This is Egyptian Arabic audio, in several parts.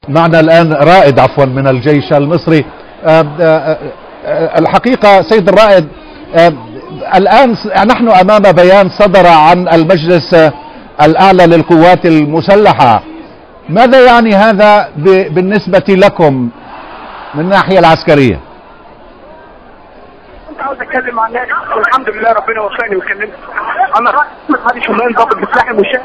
معنا الآن رائد عفوا من الجيش المصري آه، آه، آه، الحقيقة سيد الرائد آه، الآن س- نحن أمام بيان صدر عن المجلس آه، الأعلى للقوات المسلحة ماذا يعني هذا ب- بالنسبة لكم من الناحية العسكرية كنت عاوز اتكلم عن الناس والحمد لله ربنا وفقني وكلمت انا رئيس احمد هادي شمال ضابط بسلاح المشاة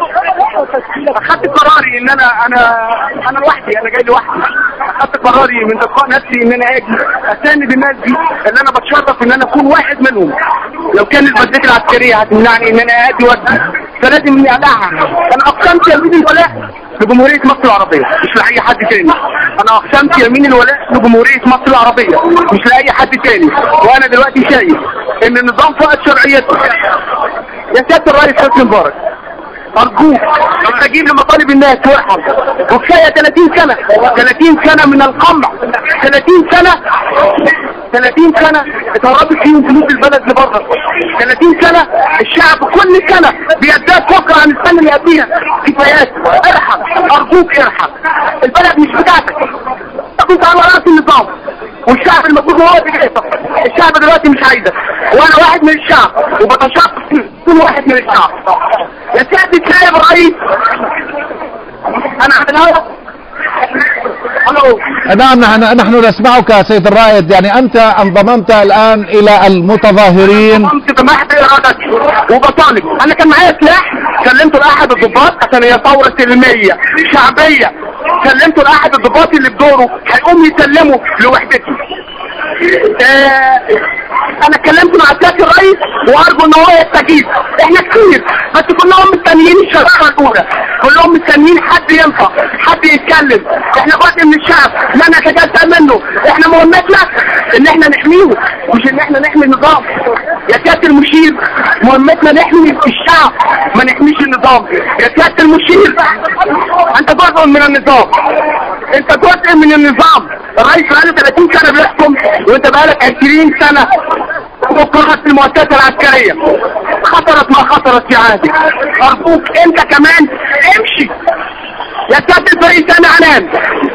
اخدت قراري ان انا انا انا لوحدي انا جاي لوحدي اخدت قراري من تلقاء نفسي ان انا اجي اساند الناس دي اللي انا بتشرف ان انا اكون واحد منهم لو كان البلدات العسكريه هتمنعني ان انا ادي ودي فلازم اني ادعها انا اقسمت يمين الولاء لجمهوريه مصر العربيه مش لاي حد تاني انا اقسمت يمين الولاء لجمهوريه مصر العربيه مش لاي حد تاني وانا دلوقتي شايف ان النظام فقد شرعيته يا سياده الرئيس حسني مبارك ارجوك استجيب لمطالب الناس وارحم وكفايه 30 سنه 30 سنه من القمع 30 سنه 30 سنه اتهربت فيهم فلوس البلد لبره 30 سنه الشعب كل سنه بيزداد فقر عن السنه اللي قبليها كفايات ارحم ارجوك ارحم البلد مش بتاعتك طب انت على راس النظام والشعب المفروض هو اللي بيحصل الشعب دلوقتي مش عايزك وانا واحد من الشعب وبتشرف كل واحد من الشعب يا سيادة نائب الرئيس انا على الهواء الو نعم نحن نحن نسمعك سيد الرائد يعني أنت انضممت الآن إلى المتظاهرين قمت بمحض ارادتي وبطالب انا كان معايا سلاح سلمته لاحد الضباط عشان هي ثوره سلميه شعبيه سلمته لاحد الضباط اللي بدوره هيقوم يسلمه لوحدتي آه انا اتكلمت مع سياده الرئيس وارجو ان هو يستجيب احنا كتير بس كلهم مستنيين الشراره الاولى كلهم مستنيين حد ينفع حد يتكلم احنا جزء من الشعب لا نتجزأ منه احنا مهمتنا ان احنا نحميه مش ان احنا نحمي النظام يا سياده المشير مهمتنا نحمي الشعب ما نحميش النظام يا سياده المشير انت جزء من النظام انت جزء من النظام الرئيس بقاله 30 سنه بيحكم وانت بقالك 20 سنه وقرت المؤسسه العسكريه خطرت ما خطرت في عهدك ارجوك انت كمان امشي يا سياده الفريق سامي عنان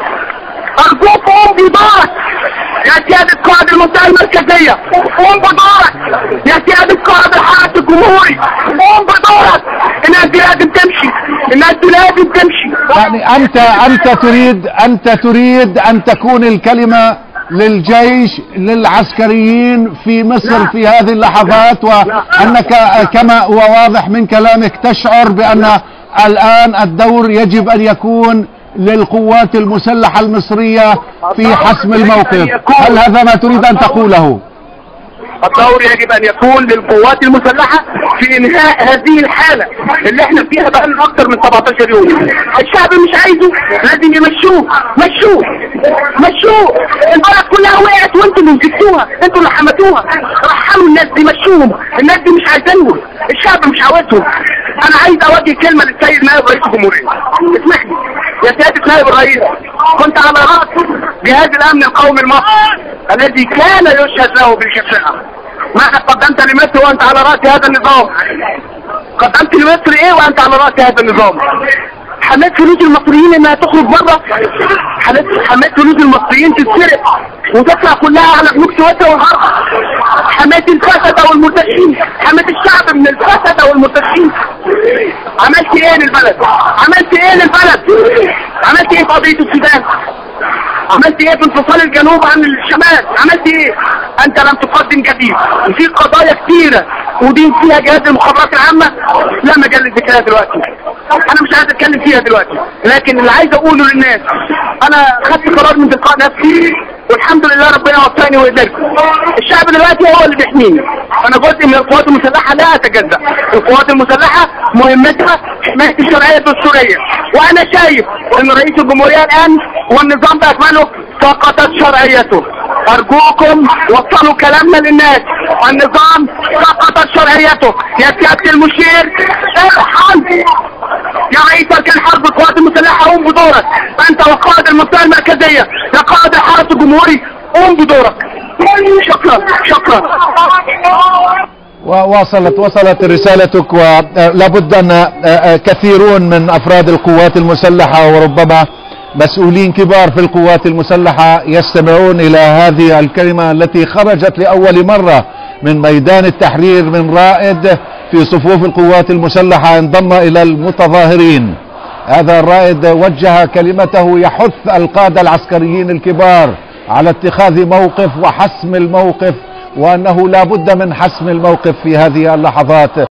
ارجوك قوم بدورك يا سيادة قائد المنطقة المركزية قوم بدورك يا سيادة قائد الحرس الجمهوري قوم بدورك الناس دي لازم تمشي الناس دي لازم تمشي يعني أنت أنت تريد أنت تريد أن تكون الكلمة للجيش للعسكريين في مصر لا. في هذه اللحظات وأنك كما هو واضح من كلامك تشعر بأن الآن الدور يجب أن يكون للقوات المسلحة المصرية في حسم الموقف هل هذا ما تريد أن تقوله الدور يجب ان يكون للقوات المسلحة في انهاء هذه الحالة اللي احنا فيها بقالنا اكتر من 17 يوم الشعب مش عايزه لازم يمشوه مشوه مشوه البلد كلها وقعت وانتوا اللي مسكتوها انتوا اللي حمتوها رحموا الناس دي مشوهم الناس دي مش عايزينهم الشعب مش عاوزهم انا عايز اوجه كلمة للسيد نائب رئيس الجمهورية اسمح لي يا سيادة نائب الرئيس كنت على رأس جهاز الامن القومي المصري الذي كان يشهد له بالكفاءة ماذا قدمت لمصر وانت على رأس هذا النظام قدمت لمصر ايه وانت على رأس هذا النظام حميت فلوس المصريين انها تخرج بره حميت حميت فلوس المصريين تتسرق وتطلع كلها على بنوك سويسرا والغرب حميت الفسد والمرتشين حميت الشعب من الفسد والمرتشين عملت ايه للبلد عملت ايه للبلد عملت ايه في قضية السودان عملت ايه في انفصال الجنوب عن الشمال عملت ايه انت لم تقدم جديد وفي قضايا كتيرة ودي فيها جهاز المخابرات العامة لا مجال للذكرها دلوقتي انا مش عايز اتكلم فيها دلوقتي لكن اللي عايز اقوله للناس انا خدت قرار من تلقاء نفسي والحمد لله ربنا وفقني وقدرت الشعب دلوقتي هو اللي بيحميني انا جزء من القوات المسلحة لا اتجزأ القوات المسلحة مهمتها حماية الشرعية الدستورية وانا شايف ان رئيس الجمهورية الان والنظام باكمله سقطت شرعيته ارجوكم وصلوا كلامنا للناس النظام سقطت شرعيته يا سيادة المشير ارحم يا رئيس اركان حرب القوات المسلحة قوم بدورك انت وقائد المنطقة المركزية يا قائد الحرس الجمهوري قوم بدورك شكرا شكرا ووصلت وصلت رسالتك ولابد ان كثيرون من افراد القوات المسلحه وربما مسؤولين كبار في القوات المسلحة يستمعون إلى هذه الكلمة التي خرجت لأول مرة من ميدان التحرير من رائد في صفوف القوات المسلحة انضم إلى المتظاهرين هذا الرائد وجه كلمته يحث القادة العسكريين الكبار على اتخاذ موقف وحسم الموقف وأنه لا بد من حسم الموقف في هذه اللحظات